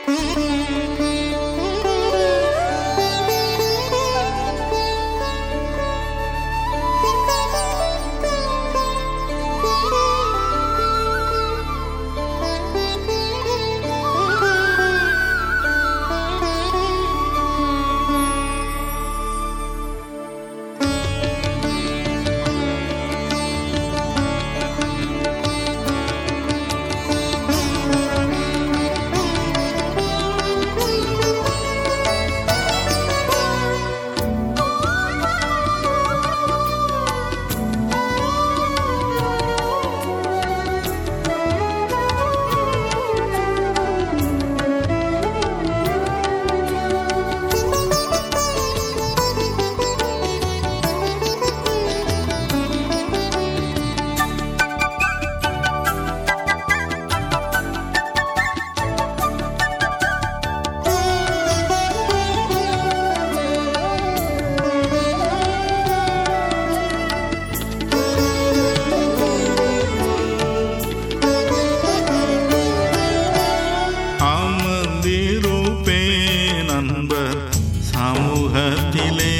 அமர்ந்திருப்பேன் நண்பர் சமூகத்திலே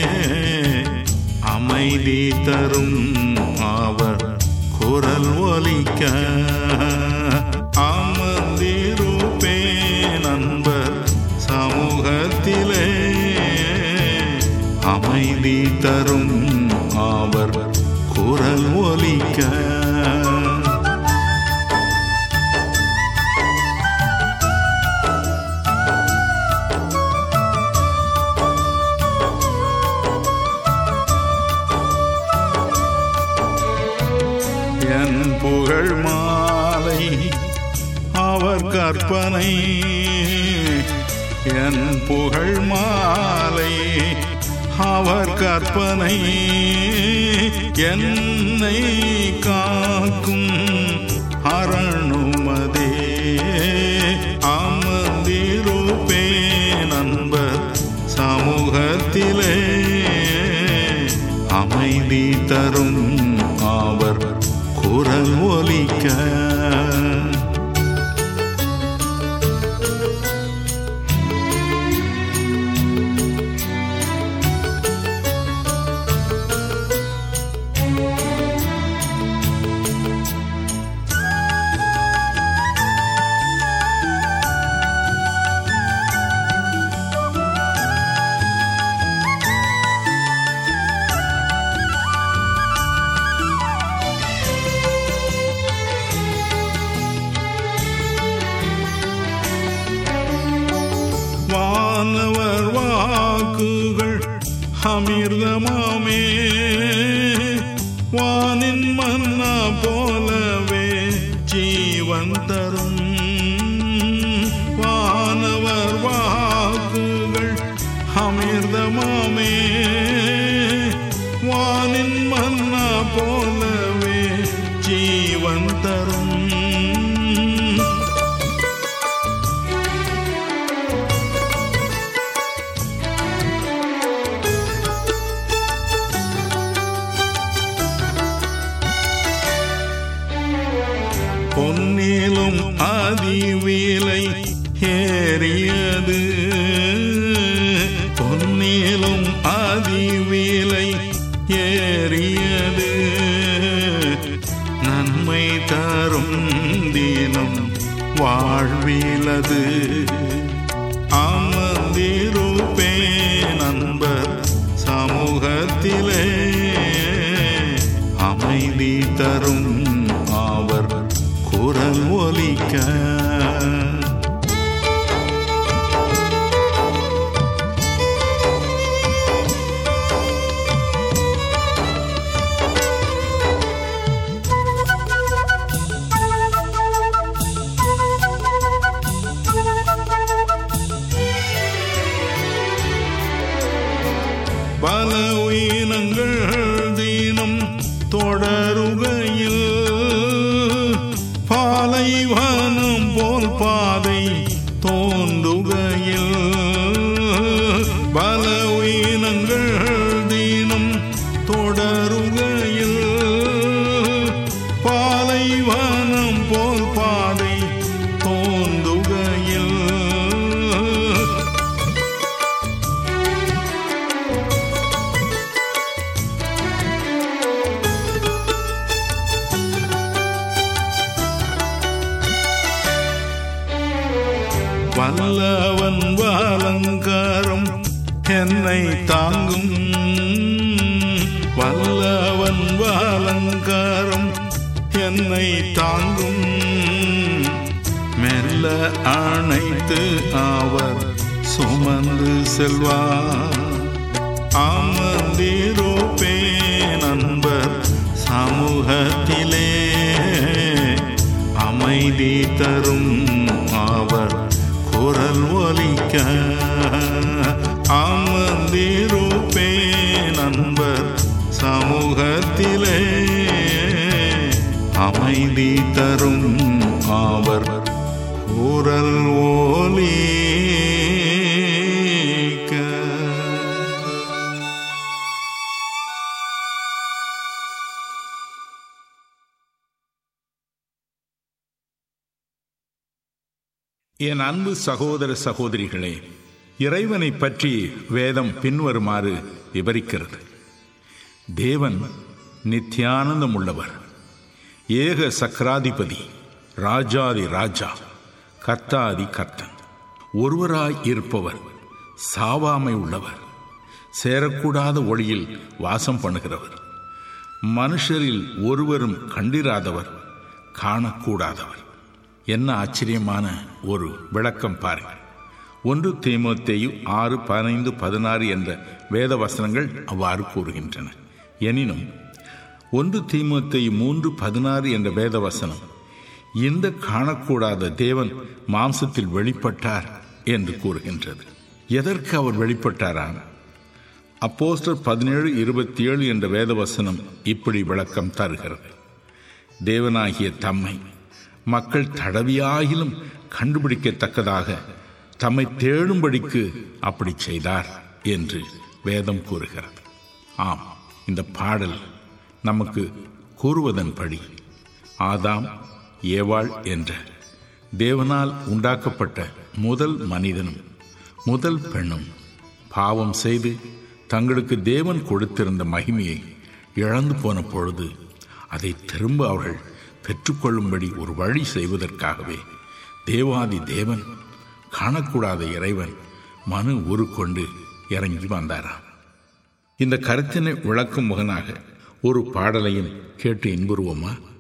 அமைதி தரும் அவர் குரல் ஒலிக்க அமர்ந்திருப்பேன் நண்பர் சமூகத்திலே அமைதி தரும் அவர் குரல் ஒலிக்க என் புகழ் மாலை அவர் கற்பனை என் புகழ் மாலை அவர் கற்பனை என்னை காக்கும் அரணுமதே அமர்ந்திருப்பேன் நண்பர் சமூகத்திலே அமைதி தரும் அவர் குரல் ஒலிக்க வானவர் வாக்குகள் அமிர்தமாமே வானின் மன்னா போலவே ஜீவன் தரும் வானவர் வாக்குகள் அமிர்தமாமே வானின் மன்னா போலவே ஜீவன் தரும் பொன்னிலும் அதிவிலை ஏறியது பொன்னிலும் அதிவிலை ஏறியது நன்மை தரும் தினம் வாழ்விலது அமர்ந்திருப்பேன் நண்பர் சமூகத்திலே அமைதி தரும் அவர் குரல் ஒலிக்க பலவீனங்கள் தினம் தொடருகையில் பாலைவனம் போல் பாதை தோன்றுகையில் பலவீனங்கள் தினம் தொடருகையில் பாலைவனம் போல் பாதை தோன்றுகையில் வல்லவன் வாலங்காரம் என்னை தாங்கும் வல்லவன் வாலங்காரம் என்னை தாங்கும் மெல்ல அணைத்து அவர் சுமந்து செல்வார் அமர்ந்திருப்பே நண்பர் சமூகத்திலே அமைதி தரும் அவர் குரல் ஒலிக்க அமர்ந்திருப்பே நண்பர் சமூகத்திலே அமைதி தரும் அவர் குரல் ஒலிக்க என் அன்பு சகோதர சகோதரிகளே இறைவனை பற்றி வேதம் பின்வருமாறு விவரிக்கிறது தேவன் நித்தியானந்தம் உள்ளவர் ஏக சக்கராதிபதி ராஜாதி ராஜா கர்த்தாதி கர்த்தன் ஒருவராய் இருப்பவர் சாவாமை உள்ளவர் சேரக்கூடாத ஒளியில் வாசம் பண்ணுகிறவர் மனுஷரில் ஒருவரும் கண்டிராதவர் காணக்கூடாதவர் என்ன ஆச்சரியமான ஒரு விளக்கம் பாருங்கள் ஒன்று தீமோத்தேயு ஆறு பதினைந்து பதினாறு என்ற வேத வசனங்கள் அவ்வாறு கூறுகின்றன எனினும் ஒன்று தீமோத்தேயு மூன்று பதினாறு என்ற வேத வசனம் இந்த காணக்கூடாத தேவன் மாம்சத்தில் வெளிப்பட்டார் என்று கூறுகின்றது எதற்கு அவர் வெளிப்பட்டாராம் அப்போஸ்டர் பதினேழு இருபத்தி ஏழு என்ற வேத வசனம் இப்படி விளக்கம் தருகிறது தேவனாகிய தம்மை மக்கள் தடவியாகிலும் கண்டுபிடிக்கத்தக்கதாக தம்மை தேடும்படிக்கு அப்படி செய்தார் என்று வேதம் கூறுகிறது ஆம் இந்த பாடல் நமக்கு கூறுவதன்படி ஆதாம் ஏவாள் என்ற தேவனால் உண்டாக்கப்பட்ட முதல் மனிதனும் முதல் பெண்ணும் பாவம் செய்து தங்களுக்கு தேவன் கொடுத்திருந்த மகிமையை இழந்து போன பொழுது அதை திரும்ப அவர்கள் பெற்றுக்கொள்ளும்படி ஒரு வழி செய்வதற்காகவே தேவாதி தேவன் காணக்கூடாத இறைவன் மனு உருக்கொண்டு இறங்கி வந்தாராம் இந்த கருத்தினை விளக்கும் முகனாக ஒரு பாடலையும் கேட்டு இன்புறுவோமா